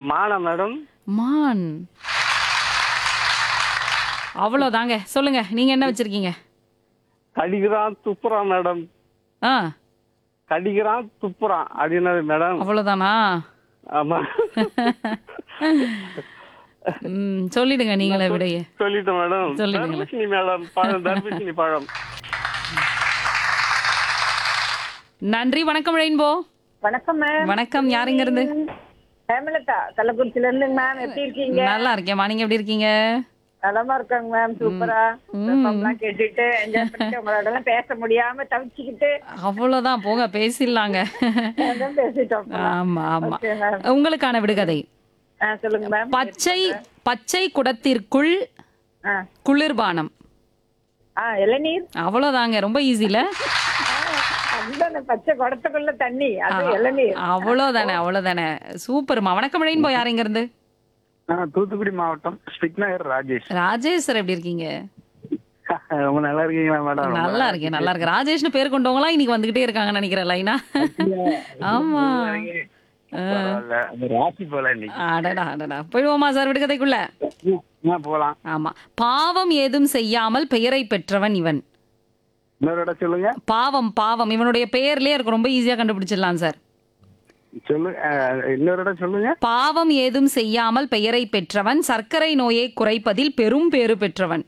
மானா மேடம் மான் அவ்வளோதாங்க சொல்லுங்க நீங்க என்ன வச்சிருக்கீங்க கடிக்கிறான் துப்புறான் மேடம் ஆ கடிக்கிறான் துப்புறான் அப்படின்னது மேடம் அவ்வளோதானா ஆமா ம் சொல்லிடுங்க நீங்களே விடைய சொல்லிட்டேன் மேடம் சொல்லிடுங்களேன். தர்பூசணி மேடம் பழம் தர்பூசணி பழம் நன்றி வணக்கம் ரெயின்போ வணக்கம் மேம் வணக்கம் யாருங்க இருந்து ஹேமலதா கள்ளக்குறிச்சில இருந்துங்க மேம் எப்படி இருக்கீங்க நல்லா இருக்கேம்மா நீங்க எப்படி இருக்கீங்க நலமா இருக்காங்க மேம் சூப்பரா எல்லாம் கேட்டுட்டு என்ஜாய் பண்ணிட்டு உங்களோட எல்லாம் பேச முடியாம தவிச்சுக்கிட்டு அவ்வளோதான் போங்க பேசிடலாங்க அதான் பேசிட்டோம் ஆமா ஆமா ஓகே மேம் உங்களுக்கான விடுகதை ஆ சொல்லுங்க மேம் பச்சை பச்சை குடத்திற்குள் ஆ குளிர்பானம் ஆ இளநீர் அவ்வளோதாங்க ரொம்ப ஈஸில அதுதான் பச்சை குடத்துக்குள்ள தண்ணி அது இளநீர் அவ்வளோதானே அவ்வளோதானே சூப்பர்மா வணக்கம் ரெயின்போ யாருங்க இருந்து தூத்துக்குடி மாவட்டம் ஸ்பிக்னகர் ராஜேஷ் ராஜேஷ் சார் எப்படி இருக்கீங்க ரொம்ப நல்லா இருக்கீங்களா மேடம் நல்லா இருக்கேன் நல்லா இருக்கேன் ராஜேஷ்னு பேர் கொண்டவங்களாம் இன்னைக்கு வந்துகிட்டே இருக்காங்கன்னு நினைக்கிறேன் லைனா ஆமா பரவாயில்ல. அந்த ராசி போல இன்னைக்கு அடடா அடடா போயிடுவோமா சார் விடுகதைக்குள்ள ஆ, போலாம் ஆமா பாவம் ஏதும் செய்யாமல் பெயரை பெற்றவன் இவன் இன்னொரு இடம் சொல்லுங்க பாவம் பாவம் இவனுடைய பெயர்லயே இருக்கு ரொம்ப ஈஸியா கண்டுபிடிச்சிடலாம் சார் சொல்லு ஆ, இன்னொரு இடம் சொல்லுங்க பாவம் ஏதும் செய்யாமல் பெயரை பெற்றவன் சர்க்கரை நோயை குறைப்பதில் பெரும் பேறு பெற்றவன்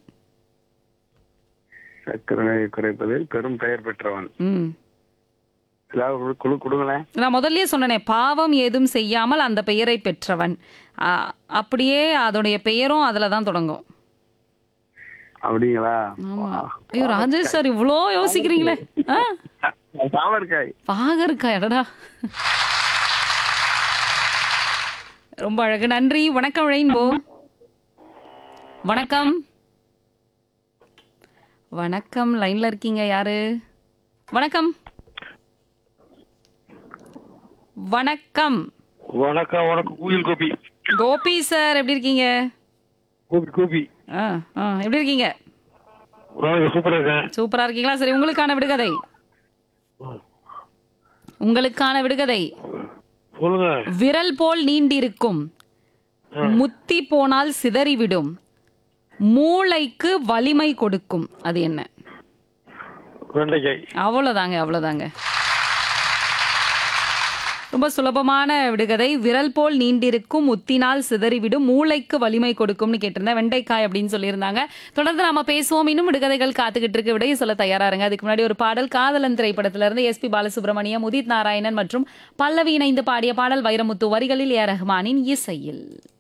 சர்க்கரை நோயை குறைப்பதில் பெரும் பெயர் பெற்றவன் ம் ஏதாவது ஒரு குழு கொடுங்களேன் நான் முதல்லயே சொன்னனே பாவம் ஏதும் செய்யாமல் அந்த பெயரை பெற்றவன் ஆ, அப்படியே அதோடைய பெயரும் அதுல தான் தொடங்கும் அப்படிங்களா ஆமா ஐயோ ராஜேஷ் சார் இவ்வளோ யோசிக்கிறீங்களே ஆ சாமர்காய் பாகற்காய் அடடா ரொம்ப அழகு நன்றி வணக்கம் ரெயின்போ வணக்கம் வணக்கம் லைன்ல இருக்கீங்க யாரு வணக்கம் வணக்கம் வணக்கம் வணக்கம் கோயில் கோபி கோபி சார் எப்படி இருக்கீங்க கோபி கோபி ஆ ஆ எப்படி இருக்கீங்க சூப்பரா இருக்கேன் சூப்பரா இருக்கீங்களா சரி உங்களுக்கான விடுகதை உங்களுக்கான விடுகதை சொல்லுங்க விரல் போல் நீண்டிருக்கும் முத்தி போனால் சிதறிவிடும் மூளைக்கு வலிமை கொடுக்கும் அது என்ன வெண்டைக்காய் அவ்வளோதாங்க அவ்வளோதாங்க ரொம்ப சுலபமான விடுகதை விரல் போல் நீண்டிருக்கும் முத்தினால் சிதறிவிடும் மூளைக்கு வலிமை கொடுக்கும்னு கேட்டிருந்தேன் வெண்டைக்காய் அப்படின்னு சொல்லியிருந்தாங்க தொடர்ந்து நாம பேசுவோம் இன்னும் விடுகதைகள் காத்துக்கிட்டு இருக்கு விடைய சொல்ல தயாரா இருங்க அதுக்கு முன்னாடி ஒரு பாடல் காதலன் திரைப்படத்துல இருந்து எஸ்பி பாலசுப்ரமணியம் உதித் நாராயணன் மற்றும் பல்லவி இணைந்து பாடிய பாடல் வைரமுத்து வரிகளில் ஏ ரஹ்மானின் இசையில்